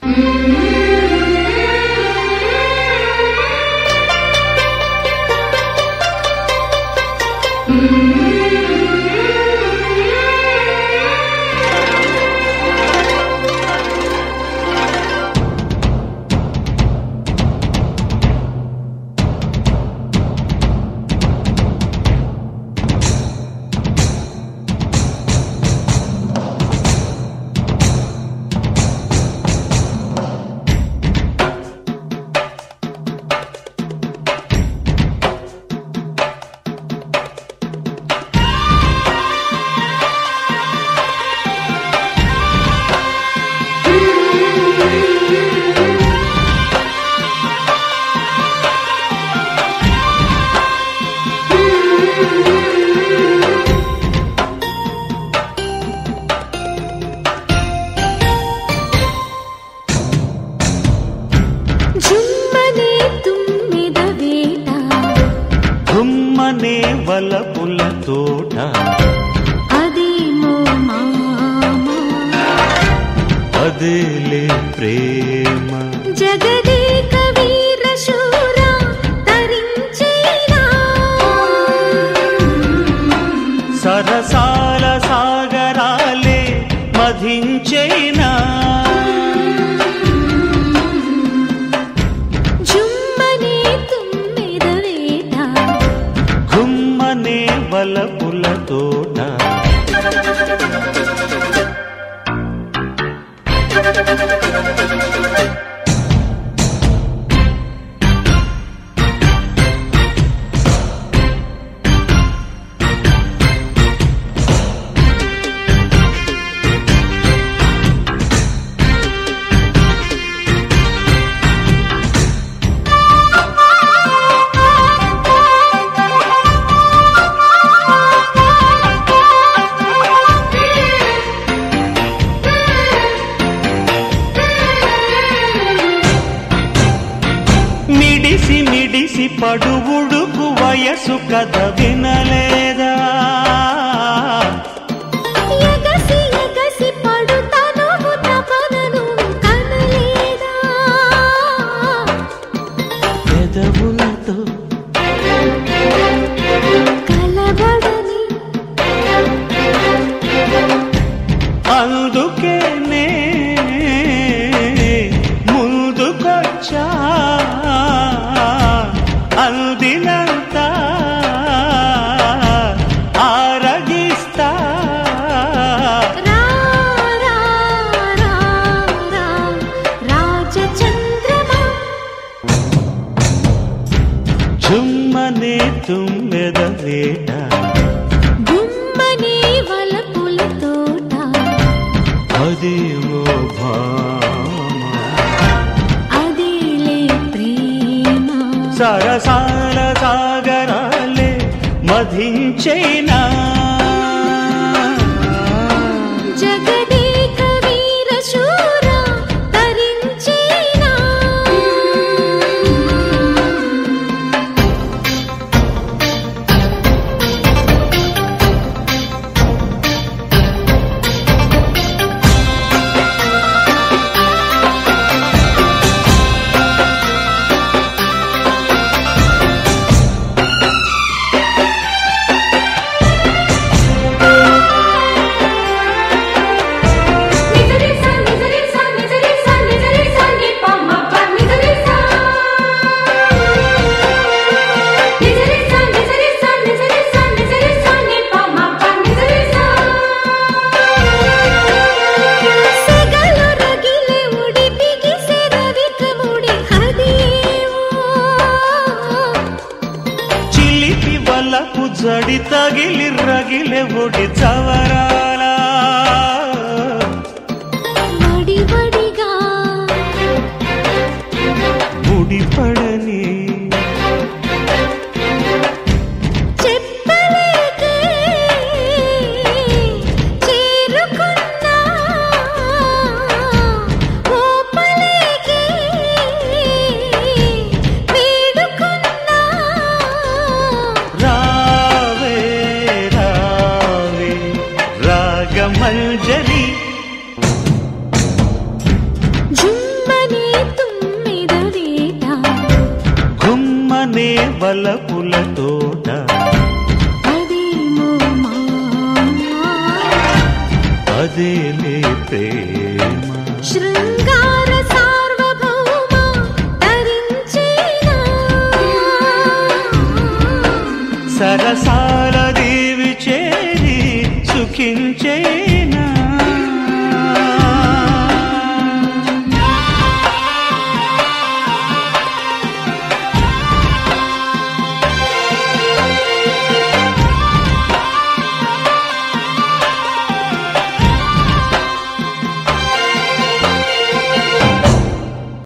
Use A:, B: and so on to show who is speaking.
A: జుమ్మనే తుమ్మిద వేట
B: గుమ్మనే వలపుల తోట
A: అదేమో మామ
B: అదేలే ప్రేమ
A: జగదేక వీర శూర తరించేనా
B: సరసాల సాగరాలే మధించేనా
A: జుమ్మనే తుమ్మిద వేట
B: గుమ్మనే వలపుల తోట మిడిసి మిడిసి పడువుడుకు వయసు కథ వినలేదా
A: ఎగసి ఎగసి పడుతాను తపనను కనలేదా
B: పెదవులతో
A: కలబడని
B: అందుకేనే ముందుకొచ్చా అందినంత ఆరగిస్తా
A: రా రా రా రా రాజచంద్రమా
B: చుమ్మనే తుమ్మెద వేట
A: గుమ్మనే వలపుల తోట
B: అదేమో భామ
A: అదేలే ప్రేమ
B: సరసాల సాగరాలే మధించేనా
A: జగదేక వీర శూర తరించేనా నిజరిసా నిజరిసా నిజరిసా నిజరిసా నిపమప నిజరిసా నిజరిసా నిజరిసా నిజరిసా నిజరిసా నిపమప నిజరిసా సెగలు రగిలే ఉడి బిగిసే రవికముడి హదేవో
B: చిలిపి వలపు జడి తగిలి రగిలె ఒడి చవరాల
A: వడివడిగా
B: ముడిపడని
A: చెప్పలేకే చేరుకున్నా ఓపలేకే వేడుకున్నా
B: రావే రావే వలపుల తోట
A: అదేమో మాయా
B: అదేలే ప్రేమ
A: శృంగార సార్వభౌమ తరించేనా
B: సరసాల దేవి చేరి సుఖించే